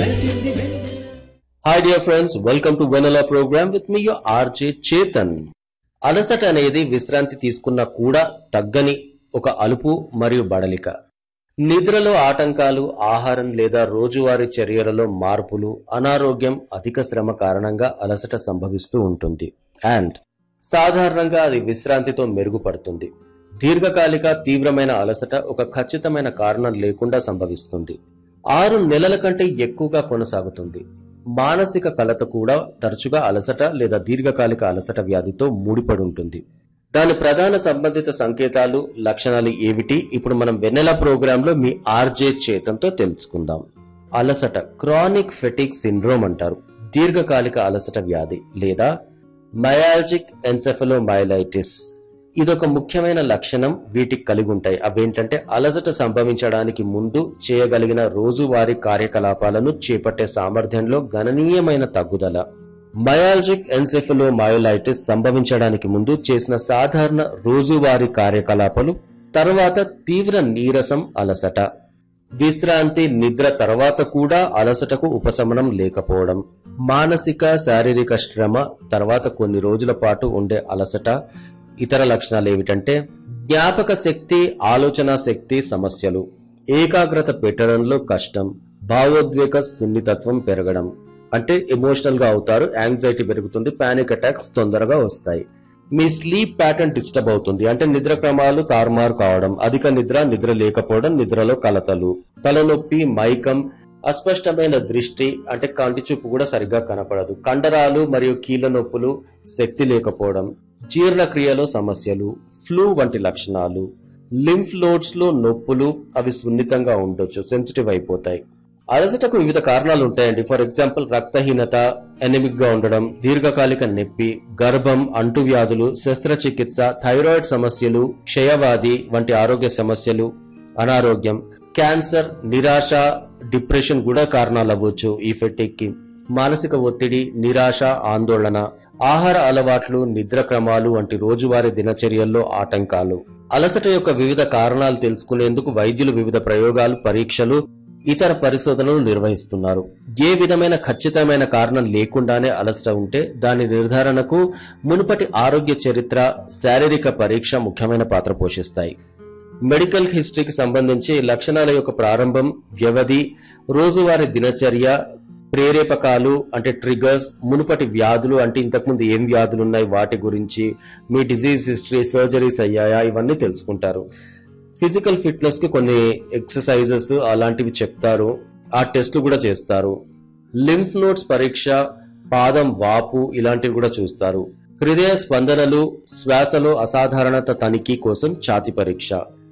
మెరిసింది వెన్నెల hi dear friends welcome to Vennela program with me your RJ Chetan అలసట అనేది విశ్రాంతి తీసుకున్నా కూడా తగ్గని ఒక అలుపు మరియు బడలిక నిద్రలో ఆటంకాలు ఆహారం లేదా రోజువారీ చర్యలలో మార్పులు అనారోగ్యం అధిక శ్రమ కారణంగా అలసట సంభవిస్తూ ఉంటుంది అండ్ సాధారణంగా అది విశ్రాంతితో మెరుగుపడుతుంది దీర్ఘకాలిక తీవ్రమైన అలసట ఒక ఖచ్చితమైన కారణం లేకుండా సంభవిస్తుంది ఆరు నెలల కంటే ఎక్కువగా కొనసాగుతుంది మానసిక కలత కూడా తరచుగా అలసట లేదా దీర్ఘకాలిక అలసట వ్యాధితో ముడిపడి ఉంటుంది దాని ప్రధాన సంబంధిత సంకేతాలు లక్షణాలు ఏమిటి ఇప్పుడు మనం వెన్నెల ప్రోగ్రాంలో మీ ఆర్జే చేతంతో తెలుసుకుందాం అలసట క్రానిక్ ఫెటిక్ సిండ్రోమ్ అంటారు దీర్ఘకాలిక అలసట వ్యాధి లేదా మయాలజిక్ ఎన్సెఫలోమైలైటిస్ ఇదొక ముఖ్యమైన లక్షణం వీటికి కలిగి ఉంటాయి అవేంటంటే అలసట సంభవించడానికి ముందు చేయగలిగిన రోజువారీ కార్యకలాపాలను చేపట్టే సామర్థ్యంలో గణనీయమైన తగ్గుదల మయాలజిక్ ఎన్సెఫలోమైలైటిస్ సంభవించడానికి ముందు చేసిన సాధారణ రోజువారీ కార్యకలాపాలు తర్వాత తీవ్ర నీరసం అలసట విశ్రాంతి నిద్ర తర్వాత కూడా అలసటకు ఉపశమనం లేకపోవడం మానసిక శారీరక శ్రమ తర్వాత కొన్ని రోజుల పాటు ఉండే అలసట ఇతర లక్షణాలు ఏమిటంటే జ్ఞాపక శక్తి ఆలోచన శక్తి సమస్యలు ఏకాగ్రత పెట్టడంలో కష్టం భావోద్వేగ సున్నితత్వం పెరగడం అంటే ఎమోషనల్ గా అవుతారు యాంగ్జైటీ పెరుగుతుంది పానిక్ అటాక్స్ తొందరగా వస్తాయి మీ స్లీప్ ప్యాటర్న్ డిస్టర్బ్ అవుతుంది అంటే నిద్ర క్రమాలు తారుమారు కావడం అధిక నిద్ర నిద్ర లేకపోవడం నిద్రలో కలతలు తలనొప్పి మైకం అస్పష్టమైన దృష్టి అంటే కంటి చూపు కూడా సరిగ్గా కనపడదు కండరాలు మరియు కీళ్ళ నొప్పులు శక్తి లేకపోవడం జీర్ణక్రియలో సమస్యలు ఫ్లూ వంటి లక్షణాలు లింఫ్ లోడ్స్ లో నొప్పులు అవి సున్నితంగా ఉండొచ్చు సెన్సిటివ్ అయిపోతాయి అలసటకు వివిధ కారణాలు ఉంటాయండి ఫర్ ఎగ్జాంపుల్ రక్తహీనత ఎనిమిక్ గా ఉండడం దీర్ఘకాలిక నొప్పి గర్భం అంటువ్యాధులు శస్త్రచికిత్స థైరాయిడ్ సమస్యలు క్షయవాది వంటి ఆరోగ్య సమస్యలు అనారోగ్యం క్యాన్సర్ నిరాశ డిప్రెషన్ కూడా కారణాలు అవ్వచ్చు ఈ ఫెటిక్ కి మానసిక ఒత్తిడి నిరాశ ఆందోళన ఆహార అలవాట్లు నిద్ర క్రమాలు వంటి రోజువారీ దినచర్యల్లో ఆటంకాలు అలసట యొక్క వివిధ కారణాలు తెలుసుకునేందుకు వైద్యులు వివిధ ప్రయోగాలు పరీక్షలు ఇతర పరిశోధనలు నిర్వహిస్తున్నారు ఏ విధమైన ఖచ్చితమైన కారణం లేకుండానే అలసట ఉంటే దాని నిర్ధారణకు మునుపటి ఆరోగ్య చరిత్ర శారీరక పరీక్ష ముఖ్యమైన పాత్ర పోషిస్తాయి మెడికల్ హిస్టరీకి సంబంధించి లక్షణాల యొక్క ప్రారంభం వ్యవధి రోజువారీ దినచర్య ప్రేరేపకాలు అంటే ట్రిగర్స్ మునుపటి వ్యాధులు అంటే ఇంతకుముందు ఏం వ్యాధులు ఉన్నాయి వాటి గురించి మీ డిజీజ్ హిస్టరీ సర్జరీస్ అయ్యాయా ఇవన్నీ తెలుసుకుంటారు ఫిజికల్ ఫిట్నెస్ కి కొన్ని ఎక్సర్సైజెస్ అలాంటివి చెప్తారు ఆ టెస్ట్లు కూడా చేస్తారు లింఫ్ నోట్స్ పరీక్ష పాదం వాపు ఇలాంటివి కూడా చూస్తారు హృదయ స్పందనలు శ్వాసలో అసాధారణత తనిఖీ కోసం ఛాతి పరీక్ష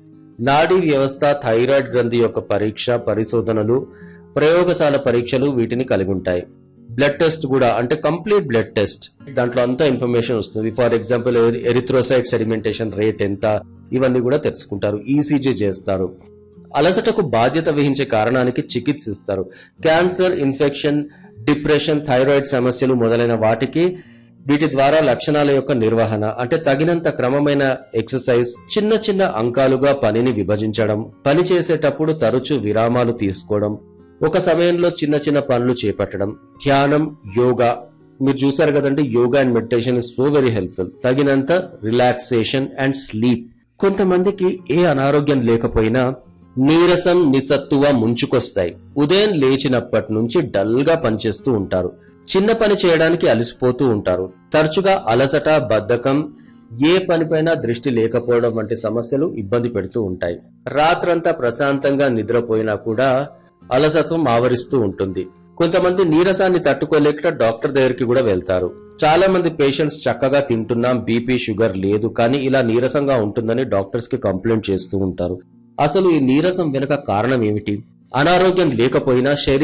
నాడీ వ్యవస్థ థైరాయిడ్ గ్రంథి యొక్క పరీక్ష పరిశోధనలు ప్రయోగశాల పరీక్షలు వీటిని కలిగి ఉంటాయి బ్లడ్ టెస్ట్ కూడా అంటే కంప్లీట్ బ్లడ్ టెస్ట్ దాంట్లో అంతా ఇన్ఫర్మేషన్ వస్తుంది for example erythrocyte sedimentation rate ఎంత ఇవన్నీ కూడా తెలుసుకుంటారు ఈసీజీ చేస్తారు అలసటకు బాధ్యత వహించే కారణానికి చికిత్స ఇస్తారు క్యాన్సర్ ఇన్ఫెక్షన్ డిప్రెషన్ థైరాయిడ్ సమస్యలు మొదలైన వాటికి వీటి ద్వారా లక్షణాల యొక్క నిర్వహణ అంటే తగినంత క్రమమైన ఎక్సర్సైజ్ చిన్న చిన్న అంకాలుగా పనిని విభజించడం పని చేసేటప్పుడు తరచూ విరామాలు తీసుకోవడం ఒక సమయంలో చిన్న చిన్న పనులు చేపట్టడం ధ్యానం యోగా మీరు చూసారు కదండి yoga and meditation is so very helpful తగినంత రిలాక్సేషన్ అండ్ స్లీప్ కొంతమందికి ఏ అనారోగ్యం లేకపోయినా నీరసం నిస్సత్తువ ముంచుకొస్తాయి ఉదయం లేచినప్పటి నుంచి డల్ గా పనిచేస్తూ ఉంటారు చిన్న పని చేయడానికి అలసిపోతూ ఉంటారు తరచుగా అలసట బద్ధకం ఏ పనిపైనా దృష్టి లేకపోవడం వంటి సమస్యలు ఇబ్బంది పెడుతూ ఉంటాయి రాత్రంతా ప్రశాంతంగా నిద్రపోయినా కూడా అలసత్వం ఆవరిస్తూ ఉంటుంది కొంతమంది నీరసాన్ని తట్టుకోలేక డాక్టర్ దగ్గరికి కూడా వెళ్తారు చాలా మంది పేషెంట్స్ చక్కగా తింటున్నాం బీపీ షుగర్ లేదు కానీ ఇలా నీరసంగా ఉంటుందని డాక్టర్స్ కి కంప్లైంట్ చేస్తూ ఉంటారు అసలు ఈ నీరసం వెనుక కారణం ఏమిటి అనారోగ్యం లేకపోయినా శరీరం